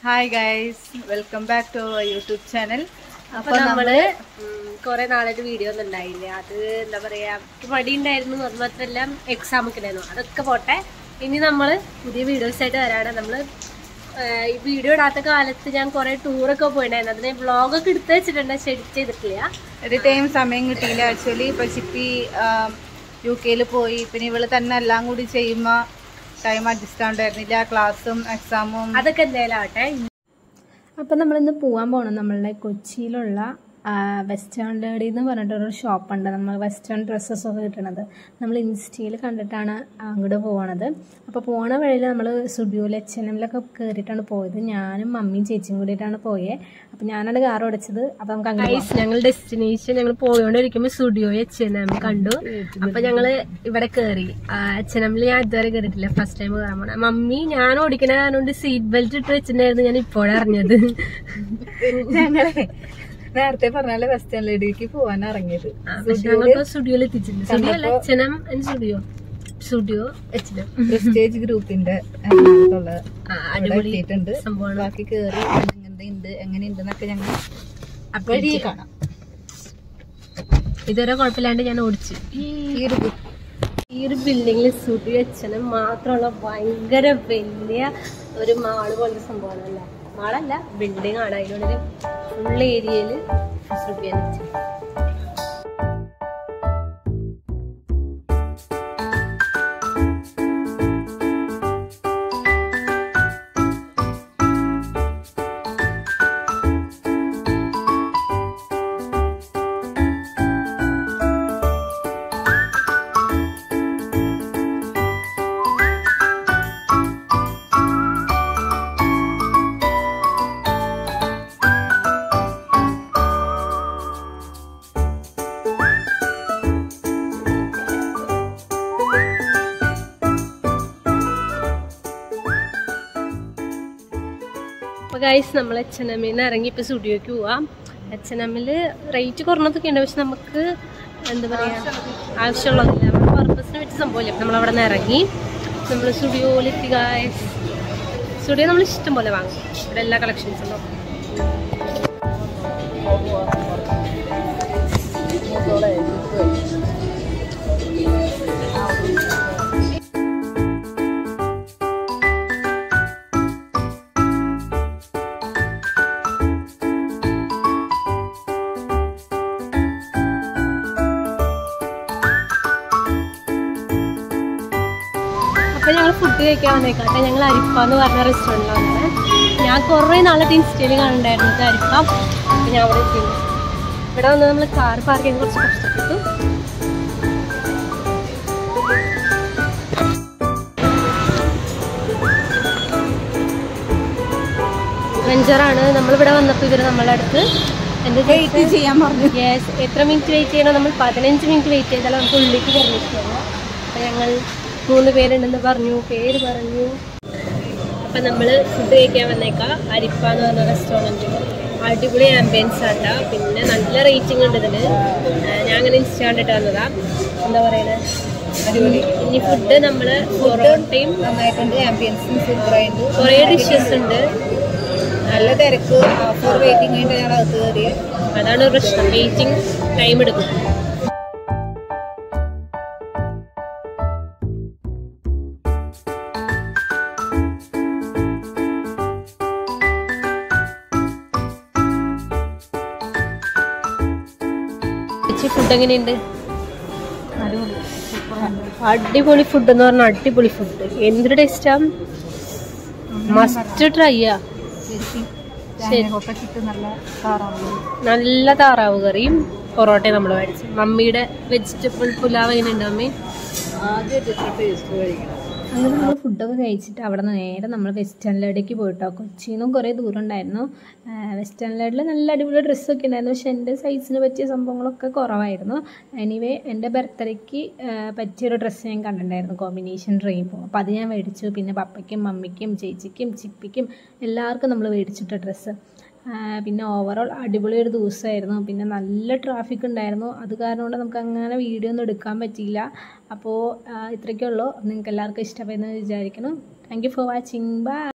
Hi guys welcome back to YouTube channel അപ്പൊ നമ്മള് കുറെ നാളായിട്ട് വീഡിയോ ഒന്നും ഉണ്ടായില്ല അത് എന്താ പറയാ എനിക്ക് മടി ഉണ്ടായിരുന്നു അത് മാത്രമല്ല എക്സാം ഒക്കെ ഉണ്ടായിരുന്നു അതൊക്കെ പോട്ടെ ഇനി നമ്മള് പുതിയ വീഡിയോസ് ആയിട്ട് വരാണ് നമ്മള് ആഹ് ഈ വീഡിയോ ഇടാത്ത കാലത്ത് ഞാൻ കുറെ ടൂറൊക്കെ പോയിട്ടുണ്ടായിരുന്നു അതിന് വ്ളോഗൊക്കെ എടുത്ത് വെച്ചിട്ടുണ്ട് പക്ഷെ എഡിറ്റ് ചെയ്തിട്ടില്ല ഒരു ടൈം സമയം കിട്ടിയില്ല ആക്ച്വലി ഇപ്പൊ ചിപ്പി യു കെയിൽ പോയി പിന്നെ ഇവള് തന്നെ എല്ലാം കൂടി ചെയ്യുമ്പോ ടൈം അഡ്ജസ്റ്റ് ആണ്ടായിരുന്നില്ല ക്ലാസ്സും എക്സാമും അതൊക്കെ എന്തായാലും ആവട്ടെ അപ്പം നമ്മളിന്ന് പോകാൻ പോകണം നമ്മളുടെ കൊച്ചിയിലുള്ള വെസ്റ്റേൺ ലേഡി എന്ന് പറഞ്ഞിട്ടൊരു ഷോപ്പുണ്ട് നമ്മൾ വെസ്റ്റേൺ ഡ്രസ്സസ് ഒക്കെ കിട്ടണത് നമ്മൾ ഇൻസ്റ്റയിൽ കണ്ടിട്ടാണ് അങ്ങോട്ട് പോകണത് അപ്പോൾ പോണ വഴിയിൽ നമ്മൾ സ്റ്റുഡിയോയിൽ എച്ച് എൻ എമ്മിലൊക്കെ കയറിയിട്ടാണ് പോയത് ഞാനും മമ്മിയും ചേച്ചിയും കൂടിയിട്ടാണ് പോയത് അപ്പോൾ ഞാനാണ് കാർ ഓടിച്ചത് അപ്പോൾ നമുക്ക് അങ്ങനെ ഗൈസ് ഞങ്ങൾ ഡെസ്റ്റിനേഷൻ ഞങ്ങൾ പോയോണ്ടിരിക്കുമ്പോ സ്റ്റുഡിയോ എച്ച് എൻ എം കണ്ടു അപ്പൊ ഞങ്ങള് ഇവിടെ കേറി എച്ച് എൻ എമ്മിൽ ഞാൻ ഇതുവരെ കയറിയിട്ടില്ല ഫസ്റ്റ് ടൈം കയറാൻ പോണേ മമ്മി ഞാൻ ഓടിക്കണ കാരണം സീറ്റ് ബെൽറ്റ് ഇട്ട് വെച്ചിട്ടുണ്ടായിരുന്നു ഞാൻ ഇപ്പോഴാണ് അറിഞ്ഞത് ഞങ്ങളെ നേരത്തെ പറഞ്ഞാല് വെസ്റ്റേൺ ലേഡിക്ക് പോവാൻ ഇറങ്ങിയത് ആ, പക്ഷെ ഞങ്ങളിപ്പോ സ്റ്റുഡിയോയിൽ എത്തിച്ചിട്ടുണ്ട് സ്റ്റുഡിയോ അല്ല H N M studio studio H N M prestige ഗ്രൂപ്പിന്റെ എറണാകുളത്തുള്ള അവിടെ അടിപൊളി എത്തിയിട്ടുണ്ട് സംഭവമാണ് ബാക്കി കേറി എങ്ങനെയുണ്ട് എങ്ങനെയുണ്ട് എന്നൊക്കെ ഞങ്ങൾ വഴി കാണാം ഇതുവരെ കുഴപ്പമില്ലാണ്ട് ഞാൻ ഓടിച്ചു ഈ ഒരു ഈ ഒരു ബിൽഡിങ്ങിൽ സ്റ്റുഡിയോ എച്ച് എൻ എം മാത്രമുള്ള ഭയങ്കര വലിയ ഒരു മാള് പോലത്തെ സംഭവമാണ് അല്ലേ മാളല്ല ബിൽഡിംഗ് ആണ് അതിനുള്ളിൽ ഫുൾ ഏരിയയിൽ സ്റ്റുഡിയോ എച്ച് അപ്പോൾ ഗൈസ് നമ്മൾ എച്ച് എൻ എമ്മിൽ നിന്ന് ഇറങ്ങി ഇപ്പോൾ സ്റ്റുഡിയോക്ക് പോവാം എച്ച് എൻ എമ്മിൽ റേറ്റ് കുറഞ്ഞതൊക്കെ ഉണ്ട് പക്ഷെ നമുക്ക് എന്താ പറയുക ആവശ്യമുള്ളതില്ല നമ്മുടെ പർപ്പസിന് വെച്ച സംഭവമില്ല നമ്മൾ അവിടെ നിന്ന് ഇറങ്ങി നമ്മൾ സ്റ്റുഡിയോയിലെത്തി ഗൈസ് സ്റ്റുഡിയോ നമ്മൾ ഇഷ്ടം പോലെ വാങ്ങും ഇവിടെ എല്ലാ കളക്ഷൻസും ഉണ്ടാവും അപ്പോൾ ഞങ്ങൾ ഫുഡ് കഴിക്കാൻ വന്നേക്കാട്ടെ ഞങ്ങൾ അരിപ്പ എന്ന് പറഞ്ഞ റെസ്റ്റോറൻറ്റിലാണ് വന്നത് ഞാൻ കുറേ നാളത്തെ ഇൻസ്റ്റയിൽ കാണുന്നുണ്ടായിരുന്നു ഇത് അരിപ്പ അപ്പോൾ ഞാൻ അവിടെ എത്തി ഇവിടെ വന്ന് നമ്മൾ കാർ പാർക്ക് ചെയ്യാൻ കുറച്ച് കഷ്ടപ്പെട്ടു വെഞ്ചറാണ് നമ്മളിവിടെ വന്നപ്പോൾ ഇവർ നമ്മളെ അടുത്ത് എന്താ വെയിറ്റ് ചെയ്യാൻ പറഞ്ഞു യെസ് എത്ര മിനിറ്റ് വെയിറ്റ് ചെയ്യണം നമ്മൾ പതിനഞ്ച് മിനിറ്റ് വെയിറ്റ് ചെയ്താൽ നമുക്ക് ഉള്ളിലേക്ക് പറഞ്ഞിരിക്കുകയാണ് അപ്പം ഞങ്ങൾ മൂന്ന് പേരുണ്ടെന്ന് പറഞ്ഞു പേര് പറഞ്ഞു അപ്പം നമ്മൾ ഫുഡ് കഴിക്കാൻ വന്നേക്കാം അരിപ്പ എന്ന് പറഞ്ഞ റെസ്റ്റോറൻറ്റിൽ അടിപൊളി ആംബിയൻസ് ആട്ടാ പിന്നെ നല്ല റേറ്റിംഗ് ഉണ്ട് ഇതിന് ആ, ഞാൻ അങ്ങനെ ഇൻസ്റ്റ കണ്ടിട്ട് വന്നതാ എന്താ പറയണേ അടിപൊളി ഇനി ഫുഡ് നമ്മൾ പൊറോട്ടയും നന്നായിട്ടുണ്ട് ആംബിയൻസും സൂപ്പറായിട്ട് കുറേ ഡിഷസ് ഉണ്ട് നല്ല തിരക്ക് ഫോർ വെയിറ്റിംഗ് കഴിഞ്ഞിട്ട് ഞങ്ങൾ അകത്ത് കയറിയത് അതാണ് ഒരു പ്രശ്നം വെയിറ്റിംഗ് ടൈം എടുക്കും ഫുഡ് എങ്ങനെയുണ്ട് അടിപൊളി ഫുഡ് എന്ന് പറഞ്ഞാൽ അടിപൊളി ഫുഡ് എന്തൊരു ടേസ്റ്റാ മസ്റ്റ് ട്രൈ ചെയ്യാ ശരി. കൊട്ടക്കിട്ട് നല്ല താറാവ് നല്ല താറാവ് കറിയും പൊറോട്ടയും നമ്മൾ മേടിച്ചു മമ്മിയുടെ വെജിറ്റബിൾ പുലാവ് എങ്ങനെയുണ്ട് മമ്മി ആദ്യമായിട്ട് ടേസ്റ്റ് കഴിക്കണം അങ്ങനെ നമ്മൾ ഫുഡൊക്കെ കഴിച്ചിട്ട് അവിടെ നിന്ന് നേരെ നമ്മൾ വെസ്റ്റേൺ ലേഡിലേക്ക് പോയിട്ടോ കൊച്ചിയിൽ നിന്നും കുറേ ദൂരം ഉണ്ടായിരുന്നു വെസ്റ്റേൺ ലേഡിൽ നല്ല അടിപൊളി ഡ്രസ്സൊക്കെ ഉണ്ടായിരുന്നു പക്ഷെ എൻ്റെ സൈസിന് പറ്റിയ സംഭവങ്ങളൊക്കെ കുറവായിരുന്നു എനിവേ എൻ്റെ ബർത്ത്ഡേക്ക് പറ്റിയൊരു ഡ്രസ്സ് ഞാൻ കണ്ടിട്ടുണ്ടായിരുന്നു കോമ്പിനേഷൻ റെയിൻബോ അപ്പോൾ അത് ഞാൻ മേടിച്ചു പിന്നെ പപ്പയ്ക്കും മമ്മിക്കും ചേച്ചിക്കും ചിപ്പിക്കും എല്ലാവർക്കും നമ്മൾ മേടിച്ചിട്ട ഡ്രസ്സ് ആ, പിന്നെ ഓവറോൾ അടിപൊളി ഒരു ദിവസമായിരുന്നു പിന്നെ നല്ല ട്രാഫിക് ഉണ്ടായിരുന്നു അത് കാരണം കൊണ്ട് നമുക്ക് അങ്ങനെ വീഡിയോ ഒന്നും എടുക്കാൻ പറ്റിയില്ല അപ്പോൾ ഇത്രയൊക്കെ ഉള്ളൂ നിങ്ങൾക്ക് എല്ലാവർക്കും ഇഷ്ടപ്പെടുന്നു വിചാരിക്കുന്നു thank you for watching by